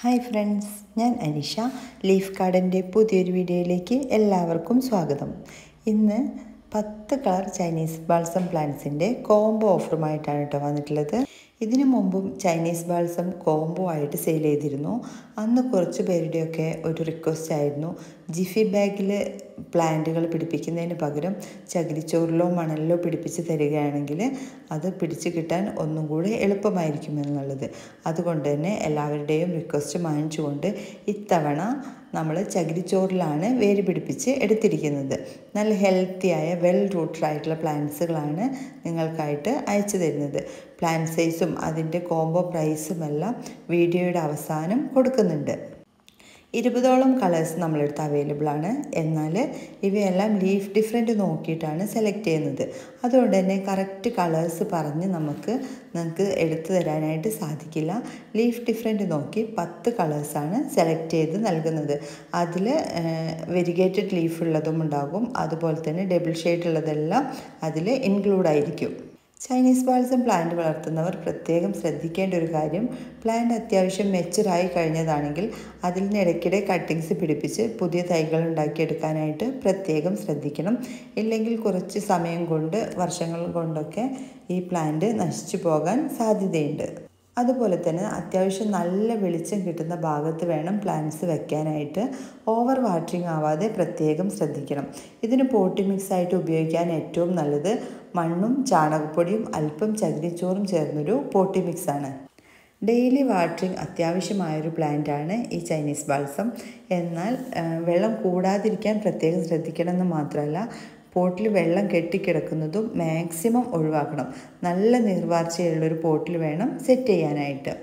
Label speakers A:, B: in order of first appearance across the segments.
A: hi friends ഞാൻ Anisha leaf ഗാർഡൻ്റെ പുതിയൊരു വീഡിയോയിലേക്ക് എല്ലാവർക്കും സ്വാഗതം ഇന്ന് പത്ത് കളർ ചൈനീസ് ബാൾസം പ്ലാന്റ്സിൻ്റെ കോംബോ ഓഫറുമായിട്ടാണ് കേട്ടോ വന്നിട്ടുള്ളത് ഇതിനു മുമ്പും ചൈനീസ് ബാൾസം കോംബോ ആയിട്ട് സെയിൽ ചെയ്തിരുന്നു അന്ന് കുറച്ച് പേരുടെയൊക്കെ ഒരു റിക്വസ്റ്റ് ആയിരുന്നു ജിഫി ബാഗിൽ പ്ലാന്റുകൾ പിടിപ്പിക്കുന്നതിന് പകരം ചകിരിച്ചോറിലോ മണലിലോ പിടിപ്പിച്ച് തരികയാണെങ്കിൽ അത് പിടിച്ചു കിട്ടാൻ ഒന്നും കൂടി എളുപ്പമായിരിക്കുമെന്നുള്ളത് അതുകൊണ്ട് തന്നെ എല്ലാവരുടെയും റിക്വസ്റ്റ് മാനിച്ചുകൊണ്ട് ഇത്തവണ നമ്മൾ ചകിരിച്ചോറിലാണ് വേര് പിടിപ്പിച്ച് എടുത്തിരിക്കുന്നത് നല്ല ഹെൽത്തിയായ വെൽ റൂട്ടഡ് ആയിട്ടുള്ള പ്ലാന്റ്സുകളാണ് നിങ്ങൾക്കായിട്ട് അയച്ചു തരുന്നത് പ്ലാന്റ് സൈസും അതിൻ്റെ കോംബോ പ്രൈസും എല്ലാം വീഡിയോയുടെ അവസാനം കൊടുക്കുന്നുണ്ട് ഇരുപതോളം കളേഴ്സ് നമ്മളെടുത്ത് അവൈലബിൾ ആണ് എന്നാൽ ഇവയെല്ലാം ലീഫ് ഡിഫറെൻറ്റ് നോക്കിയിട്ടാണ് സെലക്ട് ചെയ്യുന്നത് അതുകൊണ്ട് തന്നെ കറക്റ്റ് കളേഴ്സ് പറഞ്ഞ് നമുക്ക് നിങ്ങൾക്ക് എടുത്തു തരാനായിട്ട് സാധിക്കില്ല ലീഫ് ഡിഫറെൻറ്റ് നോക്കി പത്ത് കളേഴ്സാണ് സെലക്ട് ചെയ്ത് നൽകുന്നത് അതിൽ വെരിഗേറ്റഡ് ലീഫ് ഉള്ളതും ഉണ്ടാകും അതുപോലെ തന്നെ ഡബിൾ ഷെയ്ഡ് ഉള്ളതെല്ലാം അതിൽ ഇൻക്ലൂഡ് ആയിരിക്കും ചൈനീസ് ബാൾസം പ്ലാന്റ് വളർത്തുന്നവർ പ്രത്യേകം ശ്രദ്ധിക്കേണ്ട ഒരു കാര്യം പ്ലാന്റ് അത്യാവശ്യം മെച്ചുറായി കഴിഞ്ഞതാണെങ്കിൽ അതിൽ നിന്ന് ഇടയ്ക്കിടെ കട്ടിങ്സ് പിടിപ്പിച്ച് പുതിയ തൈകൾ ഉണ്ടാക്കിയെടുക്കാനായിട്ട് പ്രത്യേകം ശ്രദ്ധിക്കണം ഇല്ലെങ്കിൽ കുറച്ച് സമയം കൊണ്ട് വർഷങ്ങൾ കൊണ്ടൊക്കെ ഈ പ്ലാന്റ് നശിച്ചു പോകാൻ സാധ്യതയുണ്ട് അതുപോലെ തന്നെ അത്യാവശ്യം നല്ല വെളിച്ചം കിട്ടുന്ന ഭാഗത്ത് വേണം പ്ലാന്റ്സ് വെക്കാനായിട്ട് ഓവർ വാട്ടറിങ് ആവാതെ പ്രത്യേകം ശ്രദ്ധിക്കണം ഇതിന് പോട്ടി മിക്സ് ആയിട്ട് ഉപയോഗിക്കാൻ ഏറ്റവും നല്ലത് മണ്ണും ചാണകപ്പൊടിയും അല്പം ചകിരിച്ചോറും ചേർന്നൊരു പോട്ടി മിക്സാണ് ഡെയിലി വാട്ടറിങ് അത്യാവശ്യമായൊരു പ്ലാന്റാണ് ഈ ചൈനീസ് ബാൾസം എന്നാൽ വെള്ളം കൂടാതിരിക്കാൻ പ്രത്യേകം ശ്രദ്ധിക്കണമെന്ന് മാത്രമല്ല പോട്ടിൽ വെള്ളം കെട്ടിക്കിടക്കുന്നതും മാക്സിമം ഒഴിവാക്കണം നല്ല നീർവാർച്ചയുള്ളൊരു പോട്ടിൽ വേണം സെറ്റ് ചെയ്യാനായിട്ട്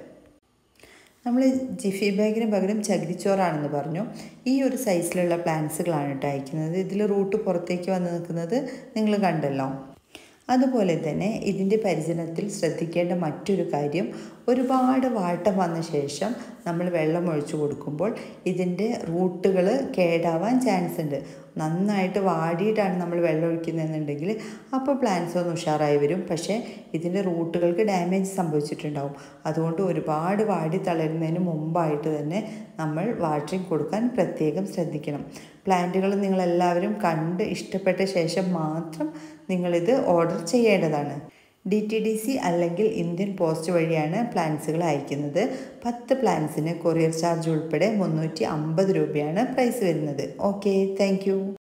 A: നമ്മൾ ജിഫി ബാഗിന് പകരം ചകിരിച്ചോറാണെന്ന് പറഞ്ഞു ഈ ഒരു സൈസിലുള്ള പ്ലാന്റ്സുകളാണ് കേട്ടോ അയക്കുന്നത് ഇതിൽ റൂട്ട് പുറത്തേക്ക് വന്ന് നിൽക്കുന്നത് നിങ്ങൾ കണ്ടല്ലോ അതുപോലെ തന്നെ ഇതിൻ്റെ പരിചരണത്തിൽ ശ്രദ്ധിക്കേണ്ട മറ്റൊരു കാര്യം ഒരുപാട് വാട്ടം വന്ന ശേഷം നമ്മൾ വെള്ളം ഒഴിച്ചു കൊടുക്കുമ്പോൾ ഇതിൻ്റെ റൂട്ടുകൾ കേടാവാൻ ചാൻസ് ഉണ്ട് നന്നായിട്ട് വാടിയിട്ടാണ് നമ്മൾ വെള്ളം ഒഴിക്കുന്നതെന്നുണ്ടെങ്കിൽ അപ്പോൾ പ്ലാന്റ്സ് ഒന്ന് ഉഷാറായി വരും പക്ഷേ ഇതിൻ്റെ റൂട്ടുകൾക്ക് ഡാമേജ് സംഭവിച്ചിട്ടുണ്ടാവും അതുകൊണ്ട് ഒരുപാട് വാടി തളരുന്നതിന് മുമ്പായിട്ട് തന്നെ നമ്മൾ വാട്ടറിങ് കൊടുക്കാൻ പ്രത്യേകം ശ്രദ്ധിക്കണം പ്ലാന്റുകൾ നിങ്ങളെല്ലാവരും കണ്ട് ഇഷ്ടപ്പെട്ട ശേഷം മാത്രം നിങ്ങളിത് ഓർഡർ ചെയ്യേണ്ടതാണ് ഡി ടി ഡി സി അല്ലെങ്കിൽ ഇന്ത്യൻ പോസ്റ്റ് വഴിയാണ് പ്ലാൻസുകൾ അയക്കുന്നത് പത്ത് പ്ലാൻസിന് കൊറിയർ ചാർജ് ഉൾപ്പെടെ മുന്നൂറ്റി അമ്പത് രൂപയാണ് പ്രൈസ് വരുന്നത് ഓക്കെ താങ്ക്